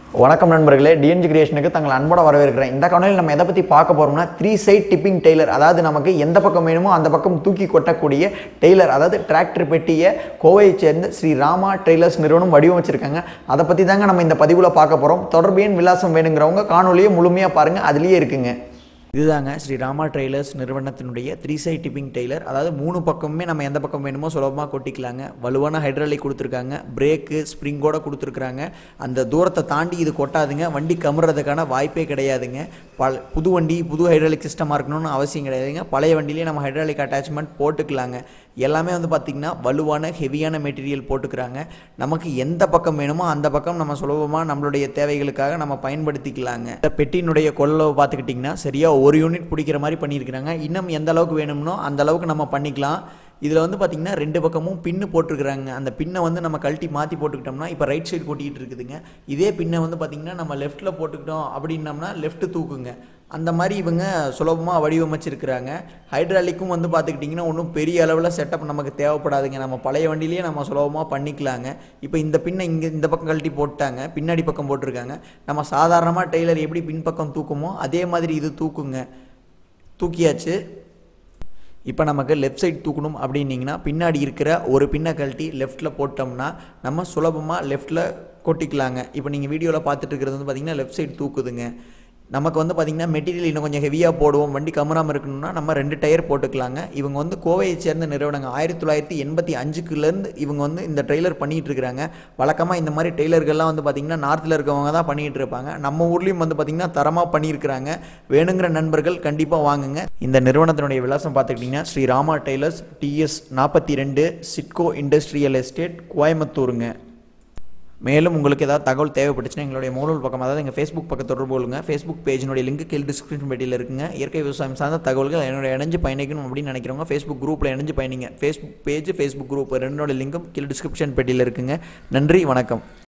வணக்கம் நண்பர்களே டிஎன்ஜி கிரியேஷனுக்கு தங்கள் அன்போட வரவேற்கிறேன் இந்த காணொலியில் நம்ம எதை பற்றி பார்க்க போகிறோம்னா த்ரீ சைட் டிப்பிங் டெய்லர் அதாவது நமக்கு எந்த பக்கம் வேணுமோ அந்த பக்கம் தூக்கி கொட்டக்கூடிய டெய்லர் அதாவது டிராக்டர் பெட்டியை கோவையைச் சேர்ந்த ஸ்ரீ ராமா டெய்லர்ஸ் நிறுவனம் வடிவமைச்சிருக்காங்க அதை பற்றி தாங்க நம்ம இந்த பதிவில் பார்க்க போகிறோம் தொடர்பு எண் விலாசம் வேணுங்கிறவங்க காணொலியை முழுமையாக பாருங்கள் அதுலேயே இருக்குங்க இதுதாங்க ஸ்ரீ ராமா ட்ரெய்லர்ஸ் நிறுவனத்தினுடைய த்ரீ சைட் டிப்பிங் டெய்லர் அதாவது மூணு பக்கமுமே நம்ம எந்த பக்கம் வேணுமோ சுலபமாக கொட்டிக்கலாங்க வலுவான ஹைட்ராலிக் கொடுத்துருக்காங்க பிரேக்கு ஸ்ப்ரிங்கோட கொடுத்துருக்குறாங்க அந்த தூரத்தை தாண்டி இது கொட்டாதுங்க வண்டி கமுறதுக்கான வாய்ப்பே கிடையாதுங்க பல புது வண்டி புது ஹைட்ராலிக் சிஸ்டமாக இருக்கணும்னு அவசியம் கிடையாதுங்க பழைய வண்டியிலே நம்ம ஹைட்ராலிக் அட்டாச்மெண்ட் போட்டுக்கலாங்க எல்லாமே வந்து பார்த்திங்கன்னா வலுவான ஹெவியான மெட்டீரியல் போட்டுக்கிறாங்க நமக்கு எந்த பக்கம் வேணுமோ அந்த பக்கம் நம்ம சுலபமாக நம்மளுடைய தேவைகளுக்காக நம்ம பயன்படுத்திக்கலாங்க இந்த பெட்டியினுடைய கொள்ளவை பார்த்துக்கிட்டிங்கன்னா சரியாக ஒரு யூனிட் பிடிக்கிற மாதிரி பண்ணியிருக்கிறாங்க இன்னும் எந்த அளவுக்கு வேணும்னோ அந்த அளவுக்கு நம்ம பண்ணிக்கலாம் இதில் வந்து பார்த்திங்கன்னா ரெண்டு பக்கமும் பின்னு போட்டிருக்கிறாங்க அந்த பின்னை வந்து நம்ம கழட்டி மாற்றி போட்டுக்கிட்டோம்னா இப்போ ரைட் சைடு கொட்டிக்கிட்டு இருக்குதுங்க இதே பின்னை வந்து பார்த்திங்கன்னா நம்ம லெஃப்ட்டில் போட்டுக்கிட்டோம் அப்படின்னம்னா லெஃப்ட் தூக்குங்க அந்த மாதிரி இவங்க சுலபமாக வடிவமைச்சிருக்கிறாங்க ஹைட்ராலிக்கும் வந்து பார்த்துக்கிட்டிங்கன்னா ஒன்றும் பெரிய அளவில் செட்டப் நமக்கு தேவைப்படாதுங்க நம்ம பழைய வண்டியிலேயே நம்ம சுலபமாக பண்ணிக்கலாங்க இப்போ இந்த பின்னை இங்கே இந்த பக்கம் கழட்டி போட்டாங்க பின்னாடி பக்கம் போட்டிருக்காங்க நம்ம சாதாரணமாக டெய்லர் எப்படி பின்பக்கம் தூக்குமோ அதே மாதிரி இது தூக்குங்க தூக்கியாச்சு இப்போ நமக்கு லெஃப்ட் சைடு தூக்கணும் அப்படின்னீங்கன்னா பின்னாடி இருக்கிற ஒரு பின்னை கழட்டி லெஃப்ட்டில் போட்டோம்னா நம்ம சுலபமாக லெஃப்ட்டில் கொட்டிக்கலாங்க இப்போ நீங்கள் வீடியோவில் பார்த்துட்டு இருக்கிறது வந்து பார்த்திங்கன்னா லெஃப்ட் சைடு தூக்குதுங்க நமக்கு வந்து பார்த்திங்கன்னா மெட்டீரியல் இன்னும் கொஞ்சம் ஹெவியாக போடுவோம் வண்டி கமராமல் இருக்கணும்னா நம்ம ரெண்டு டயர் போட்டுக்கலாங்க இவங்க வந்து கோவையை சேர்ந்த நிறுவனங்க ஆயிரத்தி தொள்ளாயிரத்தி எண்பத்தி அஞ்சுக்குலேருந்து இவங்க வந்து இந்த ட்ரெய்லர் பண்ணிகிட்டு இருக்கிறாங்க வழக்கமாக இந்த மாதிரி டெய்லர்கள்லாம் வந்து பார்த்திங்கன்னா நார்த்தில் இருக்கவங்க தான் பண்ணிகிட்டு இருப்பாங்க நம்ம ஊர்லேயும் வந்து பார்த்திங்கன்னா தரமாக பண்ணியிருக்கிறாங்க வேணுங்கிற நண்பர்கள் கண்டிப்பாக வாங்குங்க இந்த நிறுவனத்தினுடைய விலாசம் பார்த்துக்கிட்டிங்கன்னா ஸ்ரீ ராமா டெய்லர்ஸ் டிஎஸ் நாற்பத்தி ரெண்டு சிட்கோ இண்டஸ்ட்ரியல் எஸ்டேட் கோயம்புத்தூருங்க மேலும் உங்களுக்கு ஏதாவது தகவல் தேவைப்பட்டுச்சுன்னா எங்களுடைய மூலல் பக்கம் அதாவது எங்கள் ஃபேஸ்புக் பக்கம் தொடர்பு கொள்ளுங்க ஃபேஸ்புக் பேஜினுடைய லிங்க் கீழ் டிஸ்கிரிப்ஷன் பெட்டியில் இருக்குங்க இயற்கை விவசாயம் சார்ந்த தகவல்கள் என்னோட இணைஞ்சு பயணிக்கணும் அப்படின்னு நினைக்கிறவங்க ஃபேஸ்புக் குரூப்பில் இணைஞ்சு பயணிங்க ஃபேஸ்புக் பேஜ் ஃபேஸ்புக் குரூப் ரெண்டோட லிங்கும் கீழ் டிஸ்கிரிப்ஷன் பெட்டியில் இருக்குங்க நன்றி வணக்கம்